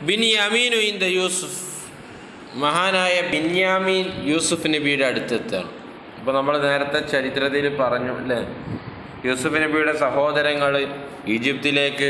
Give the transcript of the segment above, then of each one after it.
ബിൻയാമീനു ഇന്ത യൂസുഫ് മഹാനായ ബിന്യാമീൻ യൂസുഫ് നബിയുടെ അടുത്തെത്താണ് അപ്പോൾ നമ്മൾ നേരത്തെ ചരിത്രത്തിൽ പറഞ്ഞു അല്ലേ യൂസുഫ് നബിയുടെ സഹോദരങ്ങൾ ഈജിപ്തിലേക്ക്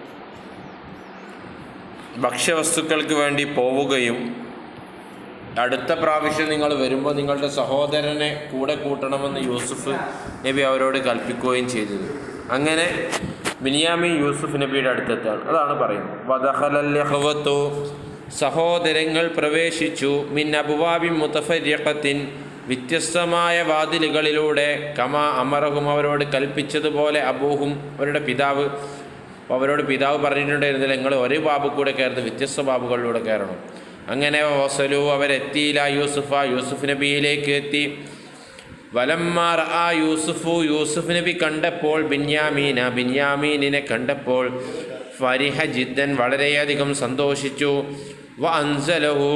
ഭക്ഷ്യവസ്തുക്കൾക്ക് വേണ്ടി പോവുകയും അടുത്ത പ്രാവശ്യം നിങ്ങൾ വരുമ്പോൾ നിങ്ങളുടെ സഹോദരനെ കൂടെ കൂട്ടണമെന്ന് യൂസുഫ് നബി അവരോട് കൽപ്പിക്കുകയും ചെയ്തത് അങ്ങനെ ബിനിയാമി യൂസുഫ് നബിയുടെ അടുത്തെത്താണ് അതാണ് പറയുന്നത് വദഹലല്യഹവത്തു സഹോദരങ്ങൾ പ്രവേശിച്ചു മിൻ അബുവാബി മുത്തഫര്യക്കത്തിൻ വ്യത്യസ്തമായ വാതിലുകളിലൂടെ കമാ അമറഹും അവരോട് കൽപ്പിച്ചതുപോലെ അബൂഹും അവരുടെ പിതാവ് അപ്പോൾ അവരോട് പിതാവ് പറഞ്ഞിട്ടുണ്ടായിരുന്നില്ല നിങ്ങൾ ഒരേ ബാബു കൂടെ കയറുന്നത് വ്യത്യസ്ത ബാബുകളിലൂടെ കയറണം അങ്ങനെ വസലു അവരെത്തിയില്ല യൂസുഫ യൂസുഫ് നബിയിലേക്ക് എത്തി വലമ്മാർ ആ യൂസുഫു യൂസുഫ് നബി കണ്ടപ്പോൾ ബിന്യാമീന ബിന്യാമീനിനെ കണ്ടപ്പോൾ ഫരിഹ ജിദ്ദൻ വളരെയധികം സന്തോഷിച്ചു വ അൻസലഹു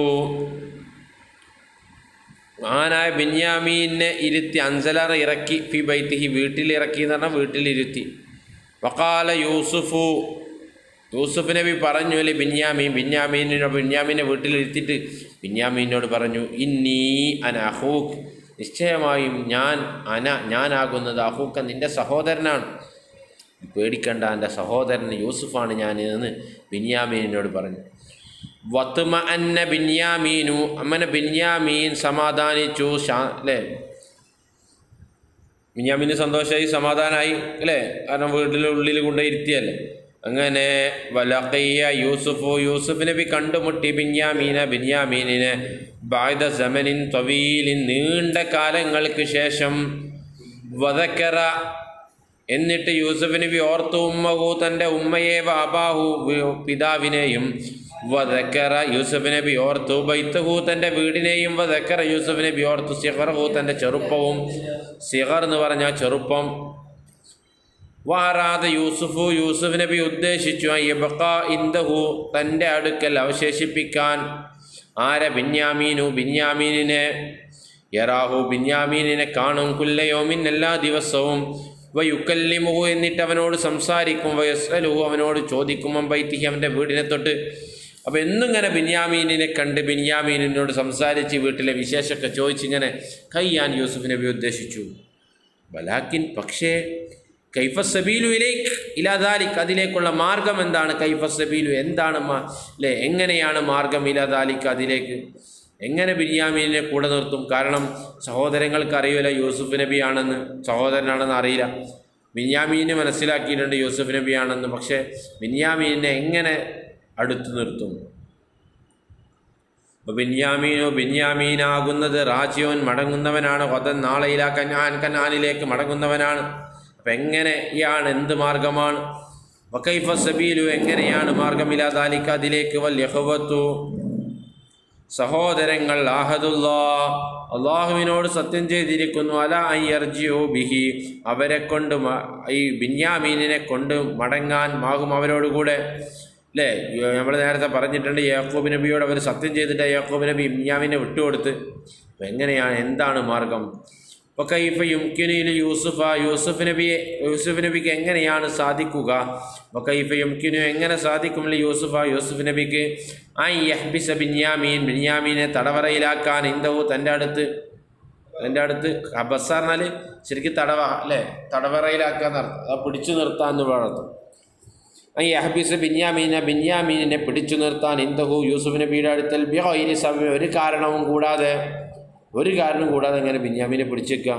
മഹാനായ ബിന്യാമീനെ ഇരുത്തി അൻസലർ ഇറക്കി ഫി ബൈത്തിഹി വീട്ടിലിറക്കി എന്ന് പറഞ്ഞാൽ വീട്ടിലിരുത്തി വക്കാല യൂസുഫു യൂസുഫ് നബി പറഞ്ഞു അല്ലേ ബിന്യാമീൻ ബിന്യാമീനോട് ബിന്യാമീനെ വീട്ടിലിരുത്തിയിട്ട് ബിന്യാമീനോട് പറഞ്ഞു ഇന്നീ അന അഹൂഖ് നിശ്ചയമായും ഞാൻ അന ഞാനാകുന്നത് അഹൂക്ക നിൻ്റെ സഹോദരനാണ് പേടിക്കണ്ട എൻ്റെ സഹോദരൻ യൂസുഫാണ് ഞാൻ എന്ന് ബിന്യാമീനോട് പറഞ്ഞു വത്തുമ അന്ന ബിന്യാമീനു അമ്മനെ ബിന്യാമീൻ സമാധാനിച്ചു ഷാ അല്ലേ ബിന്യാമീന് സന്തോഷമായി സമാധാനമായി അല്ലേ കാരണം വീട്ടിലെ ഉള്ളിൽ കൊണ്ടുപോയി ഇരുത്തിയല്ലേ അങ്ങനെ വലക്കയ്യ യൂസുഫു യൂസുഫ് നബി കണ്ടുമുട്ടി ബിന്യാമീന ബിന്യാമീനിനെ ബായ്ദ സമനിൻ തൊവീലിൻ നീണ്ട കാലങ്ങൾക്ക് ശേഷം വതക്കറ എന്നിട്ട് യൂസുഫ് നബി ഓർത്തു ഉമ്മഹു തൻ്റെ ഉമ്മയെ വാബാഹു വി- പിതാവിനെയും വതക്കറ യൂസുഫ് നബി ഓർത്തു ബൈത്തഹു തൻ്റെ വീടിനെയും വതക്കറ യൂസുഫ് നബി ഓർത്തു സിഹറഹു തൻ്റെ ചെറുപ്പവും സിഹർ എന്ന് പറഞ്ഞ ചെറുപ്പം വാറാതെ യൂസുഫു യൂസുഫ് നബി ഉദ്ദേശിച്ചു യബക്ക ഇന്ദഹു തൻ്റെ അടുക്കൽ അവശേഷിപ്പിക്കാൻ ആര ബിന്യാമീനു ബിന്യാമീനിനെ യറാഹു ബിന്യാമീനിനെ കാണും കുല്ലയോമിൻ എല്ലാ ദിവസവും വയുക്കല്ലിമുഹു എന്നിട്ട് അവനോട് സംസാരിക്കും വയസ്സലുഹു അവനോട് ചോദിക്കും ബൈത്തിഹി അവൻ്റെ വീടിനെ തൊട്ട് അപ്പോൾ എന്നും ഇങ്ങനെ ബിന്യാമീനിനെ കണ്ട് ബിന്യാമീനിനോട് സംസാരിച്ച് വീട്ടിലെ വിശേഷമൊക്കെ ചോദിച്ചിങ്ങനെ കയ്യാൻ യൂസുഫ് നബി ഉദ്ദേശിച്ചു ബലാക്കിൻ പക്ഷേ കൈഫ സബീലു ഇലേക്ക് ഇലാദാലിക് അതിലേക്കുള്ള മാർഗം എന്താണ് കൈഫ സബീലു എന്താണ് മാ- അല്ലേ എങ്ങനെയാണ് മാർഗം ഇലാദാലിക്ക് അതിലേക്ക് എങ്ങനെ ബിന്യാമീനെ കൂടെ നിർത്തും കാരണം സഹോദരങ്ങൾക്ക് അറിയില്ല യൂസുഫ് നബിയാണെന്ന് സഹോദരനാണെന്ന് അറിയില്ല ബിന്യാമീന് മനസ്സിലാക്കിയിട്ടുണ്ട് യൂസുഫ് നബിയാണെന്ന് പക്ഷേ ബിന്യാമീനെ എങ്ങനെ അടുത്ത് നിർത്തും അപ്പോൾ ബിന്യാമീനോ ബിന്യാമീനാകുന്നത് റാജിയോൻ മടങ്ങുന്നവനാണ് കൊതൻ നാളെയിലാ കനാൻ കനാനിലേക്ക് മടങ്ങുന്നവനാണ് അപ്പം എങ്ങനെയാണ് എന്ത് മാർഗമാണ് വക്കൈഫ സബീലു എങ്ങനെയാണ് മാർഗമില്ലാതാലിക്ക് അതിലേക്ക് വല്യഹവത്തു സഹോദരങ്ങൾ ആഹദുല്ലാ അള്ളാഹുവിനോട് സത്യം ചെയ്തിരിക്കുന്നു അല അയ്യർജിയോ ബിഹി അവരെ കൊണ്ട് മ- ഈ ബിന്യാമീനിനെ കൊണ്ട് മടങ്ങാൻ മാകും അവരോടുകൂടെ അല്ലേ നമ്മൾ നേരത്തെ പറഞ്ഞിട്ടുണ്ട് യാക്കൂബ് നബിയോട് അവർ സത്യം ചെയ്തിട്ട് യാക്കൂബ് നബി ബിന്യാമിനെ വിട്ടുകൊടുത്ത് അപ്പം എങ്ങനെയാണ് എന്താണ് മാർഗം അപ്പോൾ കൈഫ യുംകിനിൽ യൂസുഫ യൂസുഫ് നബിയെ യൂസുഫ് നബിക്ക് എങ്ങനെയാണ് സാധിക്കുക അപ്പോൾ കൈഫ യുംകിനു എങ്ങനെ സാധിക്കും ലി യൂസുഫ യൂസുഫ് നബിക്ക് ആ യഹ്ബിസ ബിന്യാമീൻ ബിന്യാമീനെ തടവറയിലാക്കാൻ ഇന്ദവു തൻ്റെ അടുത്ത് എൻ്റെ അടുത്ത് ഹബസ പറഞ്ഞാൽ ശരിക്കും തടവ അല്ലേ തടവറയിലാക്കാൻ അർത്ഥം അത് പിടിച്ചു നിർത്താന്ന് വളർത്തും ഈ അഹബീസ് ബിന്യാമീനെ ബിന്യാമീനിനെ പിടിച്ചു നിർത്താൻ ഇന്ദഹു യൂസുഫ് നബിയുടെ അടുത്തൽ ബിഹോയിനി സമയം ഒരു കാരണവും കൂടാതെ ഒരു കാരണം കൂടാതെ എങ്ങനെ ബിന്യാമീനെ പിടിച്ചേക്കാം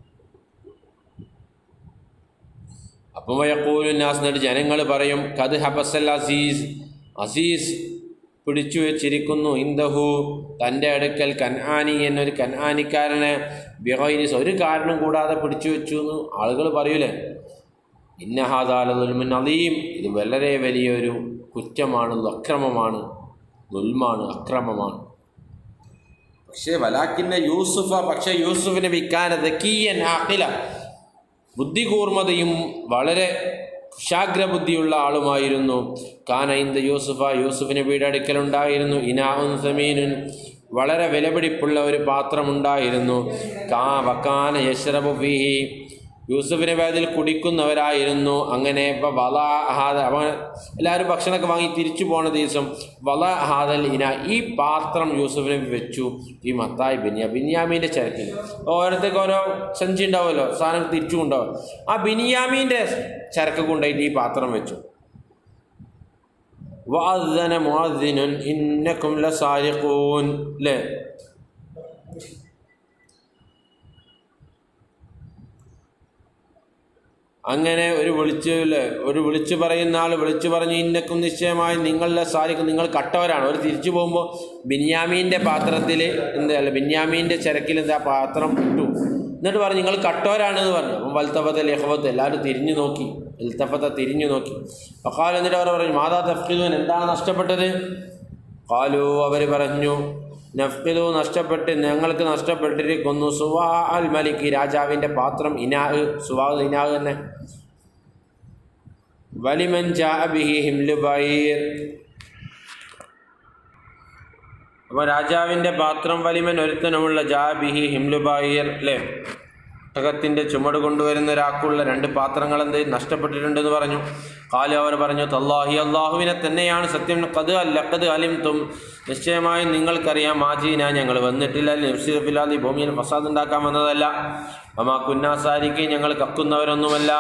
അപ്പം വയക്കൂലു നാസ് എന്നിട്ട് ജനങ്ങൾ പറയും കത് ഹബസൽ അസീസ് അസീസ് പിടിച്ചു വെച്ചിരിക്കുന്നു ഇന്ദഹു തൻ്റെ അടുക്കൽ കൻആനി എന്നൊരു കൻആനിക്കാരനെ ബിഹോയിനിസ് ഒരു കാരണം കൂടാതെ പിടിച്ചു വെച്ചു എന്ന് ആളുകൾ പറയൂലേ ഇന്നഹാദാലുൽമുൻ അലീം ഇത് വളരെ വലിയൊരു കുറ്റമാണ് അക്രമമാണ് ദുൽമാണ് അക്രമമാണ് പക്ഷേ വലാക്കിൻ്റെ യൂസുഫ പക്ഷേ യൂസുഫിനെ വിൽക്കാൻ ദക്കീയൻ ആക്കില ബുദ്ധി കൂർമ്മതയും വളരെ കുശാഗ്രബുദ്ധിയുള്ള ആളുമായിരുന്നു കാന ഇന്ത യൂസുഫ യൂസുഫ് നബിയുടെ അടുക്കലുണ്ടായിരുന്നു ഇനാഉൻ സമീനുൻ വളരെ വിലപിടിപ്പുള്ള ഒരു പാത്രമുണ്ടായിരുന്നു കാ വക്കാന യശ്രബു ഫീഹി യൂസുഫ് നബി അതിൽ കുടിക്കുന്നവരായിരുന്നു അങ്ങനെ ഇപ്പോൾ വല ഹാദ അവൻ എല്ലാവരും ഭക്ഷണമൊക്കെ വാങ്ങി തിരിച്ചു പോണ ദിവസം വല ഹാദൽ ഇന ഈ പാത്രം യൂസുഫ് നബി വെച്ചു ഈ മത്തായി ബിനിയ ബിനിയാമീൻ്റെ ചരക്കിൽ ഓരോരുത്തർക്ക് ഓരോ സഞ്ചി ഉണ്ടാവുമല്ലോ സാധനം തിരിച്ചു കൊണ്ടുപോകും ആ ബിനിയാമീൻ്റെ ചരക്ക് കൊണ്ടുപോയിട്ട് ഈ പാത്രം വെച്ചു വഅദ്ദന മുഅദ്ദിനുൻ ഇന്നക്കും ലസാരിഖൂൻ അല്ലേ അങ്ങനെ ഒരു വിളിച്ച് അല്ലേ ഒരു വിളിച്ചു പറയുന്ന ആൾ വിളിച്ചു പറഞ്ഞ് ഇന്നക്കും നിശ്ചയമായും നിങ്ങളുടെ സാരിക്കും നിങ്ങൾ കട്ടവരാണ് ഒരു തിരിച്ചു പോകുമ്പോൾ ബിന്യാമീൻ്റെ പാത്രത്തിൽ എന്താ അല്ല ബിന്യാമീൻ്റെ ചരക്കിൽ എന്താ പാത്രം ഇട്ടു എന്നിട്ട് പറഞ്ഞു നിങ്ങൾ കട്ടവരാണെന്ന് പറഞ്ഞു അപ്പം വൽത്തഫത്ത് ലഹബത്ത് എല്ലാവരും തിരിഞ്ഞു നോക്കി എൽത്തഫത്ത തിരിഞ്ഞു നോക്കി അക്കാൽ എന്നിട്ട് അവർ പറഞ്ഞു മാതാ തഫ്കിദുൻ എന്താണ് നഷ്ടപ്പെട്ടത് കാലു അവർ പറഞ്ഞു നഫ്കിദു നഷ്ടപ്പെട്ട് ഞങ്ങൾക്ക് നഷ്ടപ്പെട്ടിരിക്കുന്നു സുവാ അൽ മലിക് രാജാവിൻ്റെ പാത്രം ഇനാഹ് സുവാ ഇനാഹ് തന്നെ വലിമൻ ജാ ബിഹി ഹിംലുബൈർ അപ്പോൾ രാജാവിൻ്റെ പാത്രം വലിമൻ ഒരുത്തനുമുള്ള ജാ ബിഹി ഹിംലുബൈർ അല്ലേ ഒട്ടകത്തിൻ്റെ ചുമട് കൊണ്ടുവരുന്ന ഒരാൾക്കുള്ള രണ്ട് പാത്രങ്ങൾ എന്ത് നഷ്ടപ്പെട്ടിട്ടുണ്ടെന്ന് പറഞ്ഞു കാലു അവർ പറഞ്ഞു തല്ലാഹി അള്ളാഹുവിനെ തന്നെയാണ് സത്യം കത് അല്ല കത് അലിംതും നിശ്ചയമായും നിങ്ങൾക്കറിയാം മാജീന ഞങ്ങൾ വന്നിട്ടില്ല നിർസിഫില്ലാതെ ഭൂമിയിൽ ഫസാദ് ഉണ്ടാക്കാൻ വന്നതല്ല അമാ കുന്നാസാരിക്ക് ഞങ്ങൾ കക്കുന്നവരൊന്നുമല്ല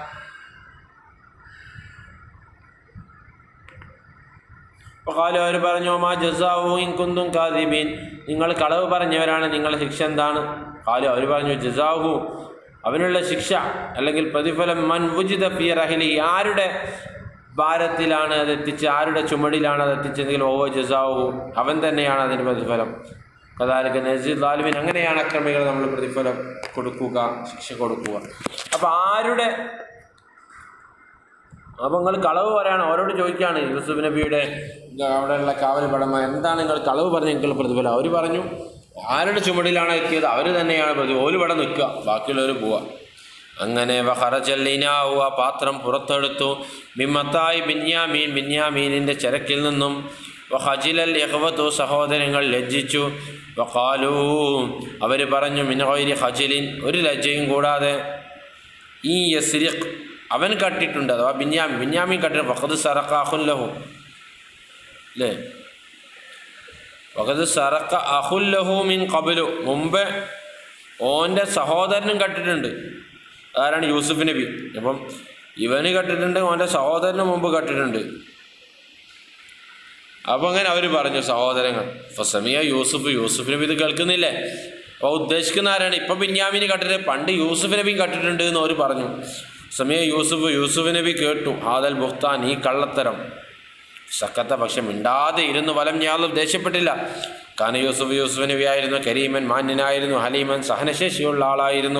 കാലു അവർ പറഞ്ഞു മാ ജസാവു ഇൻകുന്തും കാദിബീൻ നിങ്ങൾ കളവ് പറഞ്ഞവരാണ് നിങ്ങളുടെ ശിക്ഷ എന്താണ് കാലു അവർ പറഞ്ഞു ജസാഹു അവനുള്ള ശിക്ഷ അല്ലെങ്കിൽ പ്രതിഫലം മൻ വുജിത ഫി റഹലി ആരുടെ ഭാരത്തിലാണ് അത് എത്തിച്ച് ആരുടെ ചുമടിലാണ് അത് എത്തിച്ചെങ്കിൽ ഓ ജസാഹു അവൻ തന്നെയാണ് അതിന് പ്രതിഫലം കഥാലിക്ക് നസീർ ലാലുവിൻ അങ്ങനെയാണ് അക്രമികൾ നമ്മൾ പ്രതിഫലം കൊടുക്കുക ശിക്ഷ കൊടുക്കുക അപ്പം ആരുടെ അപ്പോൾ നിങ്ങൾ കളവ് പറയാണ് അവരോട് ചോദിക്കുകയാണ് യൂസുഫ് നബിയുടെ അവിടെയുള്ള കാവൽ പടമ എന്താണ് നിങ്ങൾ കളവ് പറഞ്ഞ നിങ്ങൾക്ക് പ്രതിഫലം അവർ പറഞ്ഞു ആരുടെ ചുമടിലാണ് എത്തിയത് അവർ തന്നെയാണ് പ്രതി ഓല് ഇവിടെ നിൽക്കുക ബാക്കിയുള്ളവർ പോവുക അങ്ങനെ വഹറജല്ലിനാവു ആ പാത്രം പുറത്തെടുത്തു മിമ്മത്തായി ബിന്യാമീൻ ബിന്യാമീനിൻ്റെ ചരക്കിൽ നിന്നും വഹജിലൽ യഹ്വത്തു സഹോദരങ്ങൾ ലജ്ജിച്ചു വഖാലൂ അവർ പറഞ്ഞു മിനോയിരി ഹജിലിൻ ഒരു ലജ്ജയും കൂടാതെ ഈ യസ്രിഖ് അവൻ കട്ടിട്ടുണ്ട് അഥവാ ബിന്യാമി ബിന്യാമി കട്ടിട്ട് ഫഖദ് സറഖ് ലഹു അല്ലേ ഫഖദ് സറഖ അഹുല്ലഹു മിൻ കബലു മുമ്പ് ഓൻ്റെ സഹോദരനും കട്ടിട്ടുണ്ട് അതാരാണ് യൂസുഫ് നബി അപ്പം ഇവന് കട്ടിട്ടുണ്ട് ഓൻ്റെ സഹോദരന് മുമ്പ് കട്ടിട്ടുണ്ട് അപ്പോൾ അങ്ങനെ അവർ പറഞ്ഞു സഹോദരങ്ങൾ ഫസമിയ യൂസുഫ് യൂസുഫ് നബി ഇത് കേൾക്കുന്നില്ലേ അപ്പോൾ ഉദ്ദേശിക്കുന്ന ആരാണ് ഇപ്പം ബിന്യാമിന് കട്ടിട്ട് പണ്ട് യൂസുഫ് നബിയും കട്ടിട്ടുണ്ട് എന്ന് അവർ പറഞ്ഞു സമയ യൂസുഫ് യൂസുഫ് നബി കേട്ടു ആദൽ ബുഖ്താൻ ഈ കള്ളത്തരം സക്കത്ത പക്ഷെ മിണ്ടാതെ ഇരുന്ന് വലം ഞാൻ ദേഷ്യപ്പെട്ടില്ല കാന യൂസുഫ് യൂസുഫ് നബി ആയിരുന്നു കരീമൻ മാന്യനായിരുന്നു ഹലീമൻ സഹനശേഷിയുള്ള ആളായിരുന്നു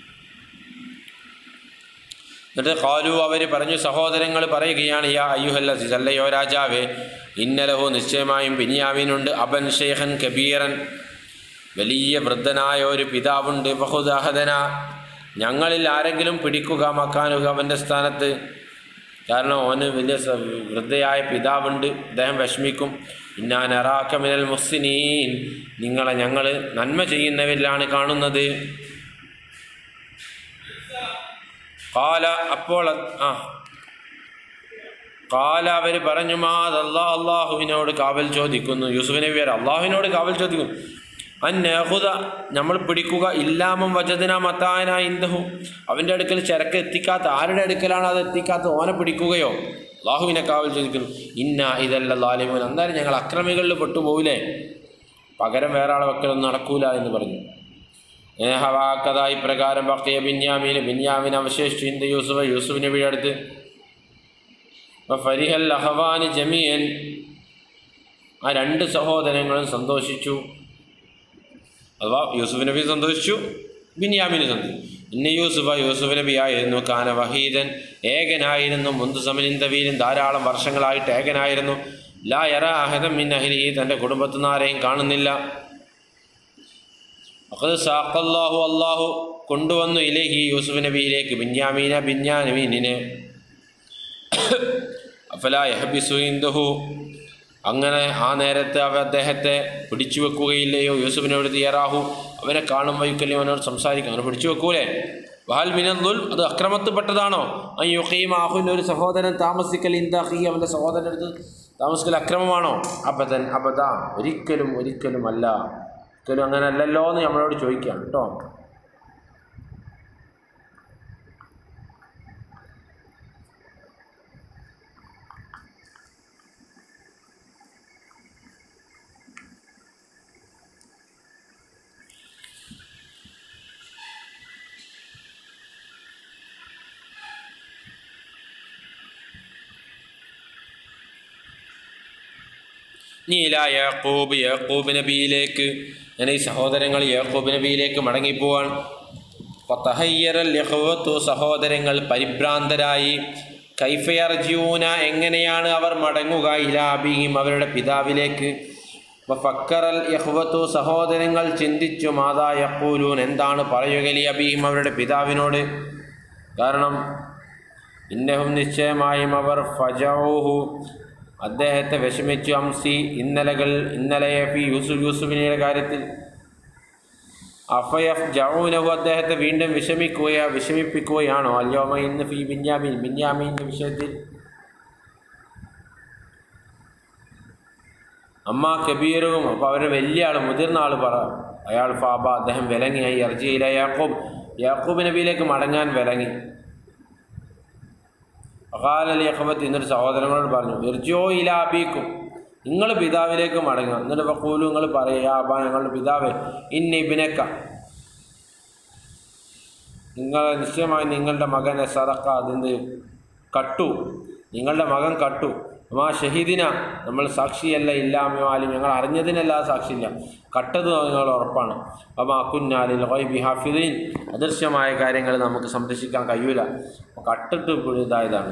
എന്നിട്ട് ഖാലു അവർ പറഞ്ഞു സഹോദരങ്ങൾ പറയുകയാണ് യാ അയ്യുഹല്ല അല്ലയോ രാജാവേ ഇന്നലഹു നിശ്ചയമായും ബിനിയാമിനുണ്ട് അബൻ ഷേഖൻ കബീറൻ വലിയ വൃദ്ധനായ ഒരു പിതാവുണ്ട് ബഹുദാഹദന ഞങ്ങളിൽ ആരെങ്കിലും പിടിക്കുക മക്കാനുക അവൻ്റെ സ്ഥാനത്ത് കാരണം അവന് വലിയ സ- വൃദ്ധയായ പിതാവുണ്ട് അദ്ദേഹം വിഷമിക്കും ഇന്നാൻ അറാക്കമിനൽ മുസ്ലിനീൻ നിങ്ങളെ ഞങ്ങൾ നന്മ ചെയ്യുന്നവരിലാണ് കാണുന്നത് കാല അപ്പോൾ അത്- ആ കാല അവർ പറഞ്ഞു മാത് അള്ളാഹ് അള്ളാഹുവിനോട് കാവൽ ചോദിക്കുന്നു യൂസുഫ് നബി വരെ അള്ളാഹുവിനോട് കാവൽ ചോദിക്കുന്നു അന്നഹുദ നമ്മൾ പിടിക്കുക ഇല്ലാമം വജദന മത്താന ഇന്ദഹു അവൻ്റെ അടുക്കൽ ചരക്ക് എത്തിക്കാത്ത ആരുടെ അടുക്കലാണ് അത് എത്തിക്കാത്ത ഓനെ പിടിക്കുകയോ അള്ളാഹുവിനെ കാവൽ ചോദിക്കുന്നു ഇന്ന ഇതല്ല ലാലിമൻ എന്തായാലും ഞങ്ങൾ അക്രമികളിൽ പെട്ടുപോകില്ലേ പകരം വേറെ ആളെ വെക്കലൊന്നും നടക്കൂല എന്ന് പറഞ്ഞു ഏഹവാക്കഥ ഇപ്രകാരം ബക്കിയ ബിന്യാമീന് ബിന്യാമിൻ അവശേഷിച്ചു ഇന്ത് യൂസുഫ് യൂസുഫ് നബിയുടെ അടുത്ത് ഫരിഹൽ അഹവാന് ജമീൻ ആ രണ്ട് സഹോദരങ്ങളും സന്തോഷിച്ചു അഥവാ യൂസുഫ് നബി സന്തോഷിച്ചു ബിന്യാമിന് സന്തോഷിച്ചു ഇന്ന യൂസുഫ യൂസുഫ് നബി ആയിരുന്നു കാന വഹീദൻ ഏകനായിരുന്നു മുന്തു സമനിന്തവീലും ധാരാളം വർഷങ്ങളായിട്ട് ഏകനായിരുന്നു ലാ യറ അഹദം മിൻ അഹ്ലിഹി തൻ്റെ കുടുംബത്തിൽ നിന്ന് ആരെയും കാണുന്നില്ല അഖദ് സാഖല്ലാഹു അള്ളാഹു കൊണ്ടുവന്നു ഇലേഹി യൂസുഫ് നബിയിലേക്ക് ബിന്യാമീന ബിന്യാമീനിനെ അഫലാ യഹബിസു ഇന്ദഹു അങ്ങനെ ആ നേരത്തെ അവ അദ്ദേഹത്തെ പിടിച്ചു വെക്കുകയില്ലയോ യൂസുഫിനോട് തീയറാഹു അവനെ കാണും വൈക്കല്ലേ അവനോട് സംസാരിക്കും അവനെ പിടിച്ചു വെക്കൂലേ വഹൽ മിനന്തുൽ അത് അക്രമത്തിൽപ്പെട്ടതാണോ അയ്യുഖീം ആഹുവിൻ്റെ ഒരു സഹോദരൻ താമസിക്കൽ ഇന്താഹി അവൻ്റെ സഹോദരൻ അടുത്ത് താമസിക്കൽ അക്രമമാണോ അബദൻ അബദ ഒരിക്കലും ഒരിക്കലും അല്ല ഒരിക്കലും അങ്ങനെ അല്ലല്ലോ എന്ന് നമ്മളോട് ചോദിക്കാം കേട്ടോ നീല യാക്കൂബ് യാക്കൂബ് നബിയിലേക്ക് അങ്ങനെ ഈ സഹോദരങ്ങൾ യാക്കൂബ് നബിയിലേക്ക് മടങ്ങിപ്പോവാൻ ഫതഹയ്യറൽ യഹ്വത്തു സഹോദരങ്ങൾ പരിഭ്രാന്തരായി കൈഫയർജൂന എങ്ങനെയാണ് അവർ മടങ്ങുക ഇലാബിയും അവരുടെ പിതാവിലേക്ക് ഫക്കറൽ യഹ്വത്തു സഹോദരങ്ങൾ ചിന്തിച്ചു മാതാ യക്കൂലൂൻ എന്താണ് പറയുകലി അബിയും അവരുടെ പിതാവിനോട് കാരണം ഇന്നഹും നിശ്ചയമായും അവർ ഫജൗഹു അദ്ദേഹത്തെ വിഷമിച്ചു അംസി ഇന്നലകൾ ഇന്നലെ ഫി യൂസുഫ് യൂസുഫിൻ്റെ കാര്യത്തിൽ അഫയഫ് ജൗനഹു അദ്ദേഹത്തെ വീണ്ടും വിഷമിക്കുകയോ വിഷമിപ്പിക്കുകയാണോ അല്യോമ ഇന്ന് ഫി ബിന്യാമീൻ ബിന്യാമീൻ്റെ വിഷയത്തിൽ അമ്മ കബീറും അപ്പോൾ അവർ വലിയ ആൾ മുതിർന്ന ആൾ പറ അയാൾ ഫാബ അദ്ദേഹം വിലങ്ങിയായി അർജിയില യാക്കൂബ് യാക്കൂബ് നബിയിലേക്ക് മടങ്ങാൻ വിലങ്ങി അകാല യഹബത്ത് എന്നൊരു സഹോദരങ്ങളോട് പറഞ്ഞു ഇർജോ ഇലാബീക്കും നിങ്ങൾ പിതാവിലേക്ക് മടങ്ങുക എന്നിട്ട് വക്കൂലു നിങ്ങൾ പറയുക അബാ ഞങ്ങളുടെ പിതാവ് ഇന്ന ഇബിനക്ക നിങ്ങൾ നിശ്ചയമായി നിങ്ങളുടെ മകനെ സറക്ക അതിൻ്റെ കട്ടു നിങ്ങളുടെ മകൻ കട്ടു മാ ഷഹീദിന നമ്മൾ സാക്ഷിയല്ല ഇല്ലാമാലും ഞങ്ങൾ അറിഞ്ഞതിനല്ല സാക്ഷിയില്ല കട്ടത് നിങ്ങൾ ഉറപ്പാണ് അപ്പം അക്കുന്നാലിൽ ഹൈബി ഹാഫിദീൻ അദൃശ്യമായ കാര്യങ്ങൾ നമുക്ക് സംരക്ഷിക്കാൻ കഴിയൂല കട്ടിട്ട് ഇതായതാണ്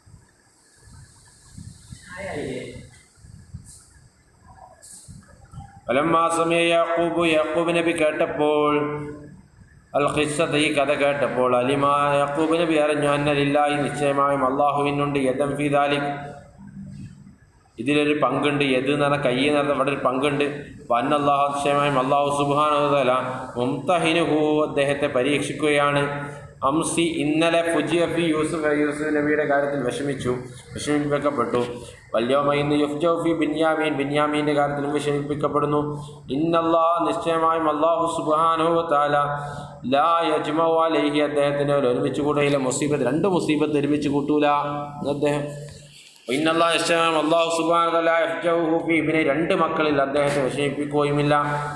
ഫലമാസമയ യാക്കൂബ് യാക്കൂബ് നബി കേട്ടപ്പോൾ അൽ ഖിസ്സത്ത് ഈ കഥ കേട്ടപ്പോൾ അലിമാ യാക്കൂബ് നബി അറിഞ്ഞു അന്നലില്ലായി നിശ്ചയമായും അള്ളാഹുവിനുണ്ട് യദം ഫിദാലിക് ഇതിലൊരു പങ്കുണ്ട് യദ് എന്ന് പറഞ്ഞാൽ കൈ എന്ന് പറഞ്ഞാൽ ഇവിടെ ഒരു പങ്കുണ്ട് വൻ അള്ളാഹു നിശ്ചയമായും അള്ളാഹു സുബാനുതല മുംതഹിനുഹു അദ്ദേഹത്തെ പരീക്ഷിക്കുകയാണ് അംസി ഇന്നലെ ഫുജി അഫി യൂസുഫ് യൂസുഫ് നബിയുടെ കാര്യത്തിൽ വിഷമിച്ചു വിഷമിപ്പിക്കപ്പെട്ടു വല്യോമ ഇന്ന് യുഫ്ജോഫി ബിന്യാമീൻ ബിന്യാമീൻ്റെ കാര്യത്തിലും വിഷമിപ്പിക്കപ്പെടുന്നു ഇന്നല്ലാ നിശ്ചയമായും അള്ളാഹു സുബാനോ താല ലാ യജ്മോ അലൈഹി അദ്ദേഹത്തിന് ഒരു ഒരുമിച്ച് കൂടയില്ല മുസീബത്ത് രണ്ട് മുസീബത്ത് ഒരുമിച്ച് കൂട്ടൂല അദ്ദേഹം ഇന്നല്ലാ നിശ്ചയമായും അള്ളാഹു സുബാന തല യഫ്ജൗഹു ഫി ഇബിനെ രണ്ട് മക്കളിൽ അദ്ദേഹത്തെ വിഷമിപ്പിക്കുകയുമില്ല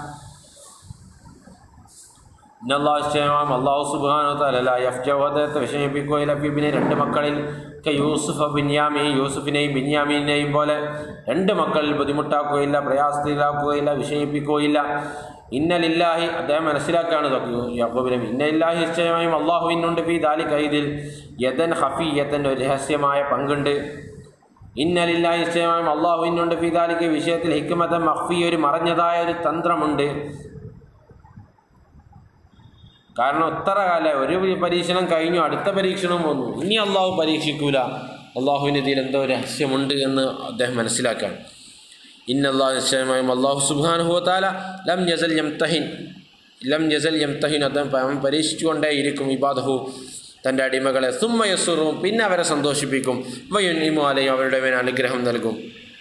ഇന്നല്ലാ നിശ്ചയമായും അള്ളാഹു സുബാനോ തല യഫ്ജൗ അദ്ദേഹത്തെ വിഷമിപ്പിക്കുകയില്ല ഫി ഇബിനെ രണ്ട് മക്കളിൽ ക യൂസുഫ് ബിന്യാമി യൂസുഫിനെയും ബിന്യാമീനെയും പോലെ രണ്ട് മക്കളിൽ ബുദ്ധിമുട്ടാക്കുകയില്ല പ്രയാസത്തിലാക്കുകയില്ല വിഷമിപ്പിക്കുകയില്ല ഇന്നലില്ലാഹി അദ്ദേഹം മനസ്സിലാക്കുകയാണ് യാക്കൂബ് നബി ഇന്നലില്ലാഹി നിശ്ചയമായും അള്ളാഹുവിനുണ്ട് ഫി ദാലി കൈദിൽ യദൻ ഹഫിയത്തൻ ഒരു രഹസ്യമായ പങ്കുണ്ട് ഇന്നലില്ലാഹി നിശ്ചയമായും അള്ളാഹുവിനുണ്ട് ഫി ദാലിക്ക് വിഷയത്തിൽ ഹിക്മത മഖ്ഫി ഒരു മറഞ്ഞതായ ഒരു തന്ത്രമുണ്ട് കാരണം എത്ര കാലം ഒരു പരീക്ഷണം കഴിഞ്ഞു അടുത്ത പരീക്ഷണം വന്നു ഇനി അള്ളാഹു പരീക്ഷിക്കൂല അള്ളാഹുവിന് ഇതിൽ എന്തോ രഹസ്യമുണ്ട് എന്ന് അദ്ദേഹം മനസ്സിലാക്കാൻ ഇന്നല്ലാഹു നിശ്ചയമായും അള്ളാഹു സുബാനുഹുത്താല ലം ജസൽ യംതഹിൻ ലം ജസൽ യംതഹിൻ അദ്ദേഹം അവൻ പരീക്ഷിച്ചുകൊണ്ടേയിരിക്കും ഇബാദഹു തൻ്റെ അടിമകളെ സുമ്മയസുറും പിന്നെ അവരെ സന്തോഷിപ്പിക്കും വയുൻ ഇമാലയും അവരുടെ മേൽ അനുഗ്രഹം നൽകും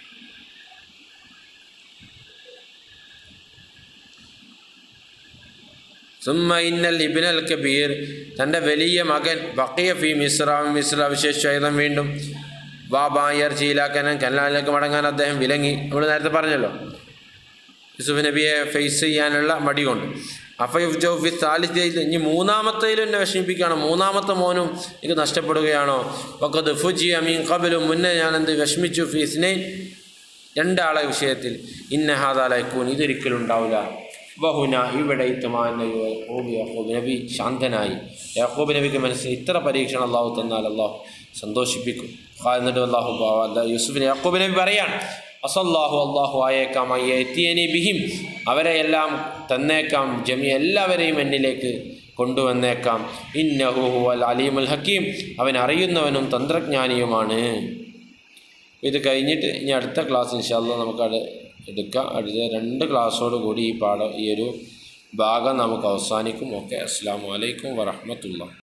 സുമ്മ ഇന്നൽ ഇബിനൽ കബീർ തൻ്റെ വലിയ മകൻ ബക്കിയ ഫി മിസ്ര മിസ്ര വിശേഷിച്ചം വീണ്ടും വാബായർ ചീലാക്കനൻ കല്ലാലിലേക്ക് മടങ്ങാൻ അദ്ദേഹം വിലങ്ങി നമ്മൾ നേരത്തെ പറഞ്ഞല്ലോ യൂസുഫ് നബിയെ ഫേസ് ചെയ്യാനുള്ള മടി കൊണ്ട് അഫയുഫ് ജോഫി താലിത്തയിൽ ഇനി മൂന്നാമത്തേലും എന്നെ വിഷമിപ്പിക്കുകയാണോ മൂന്നാമത്തെ മോനും എനിക്ക് നഷ്ടപ്പെടുകയാണോ ഒക്കെ ഫുജി അമീൻ കബലും മുന്നേ ഞാൻ എന്ത് വിഷമിച്ചു ഫീസിനെ രണ്ടാളെ വിഷയത്തിൽ ഇന്ന ഹാദാലൈക്കൂൻ ഇതൊരിക്കലും ഉണ്ടാവില്ല ബഹുന ഇവിടെ യാക്കൂബ് യാക്കൂബ് നബി ശാന്തനായി യാക്കൂബ് നബിക്ക് മനസ്സിൽ ഇത്ര പരീക്ഷണം അള്ളാഹു തന്നാൽ അള്ളാഹു സന്തോഷിപ്പിക്കും ഖാ എന്നിട്ട് അള്ളാഹു അല്ലാ യൂസുഫിന് യാക്കൂബ് നബി പറയാണ് അസല്ലാഹു അള്ളാഹു ആയേക്കാം എത്തിയനി ബിഹിം അവരെ എല്ലാം തന്നേക്കാം ജമി എല്ലാവരെയും എന്നിലേക്ക് കൊണ്ടുവന്നേക്കാം ഇന്നഹു അൽ അലീമുൽ ഹക്കീം അവൻ അറിയുന്നവനും തന്ത്രജ്ഞാനിയുമാണ് ഇത് കഴിഞ്ഞിട്ട് ഇനി അടുത്ത ക്ലാസ് ഇൻഷാല്ല നമുക്കത് എടുക്കാം അടുത്ത രണ്ട് ക്ലാസ്സോട് കൂടി ഈ പാഠം ഈ ഒരു ഭാഗം നമുക്ക് അവസാനിക്കും ഓക്കെ അസ്സാം വലൈക്കും വറഹമത്തുള്ള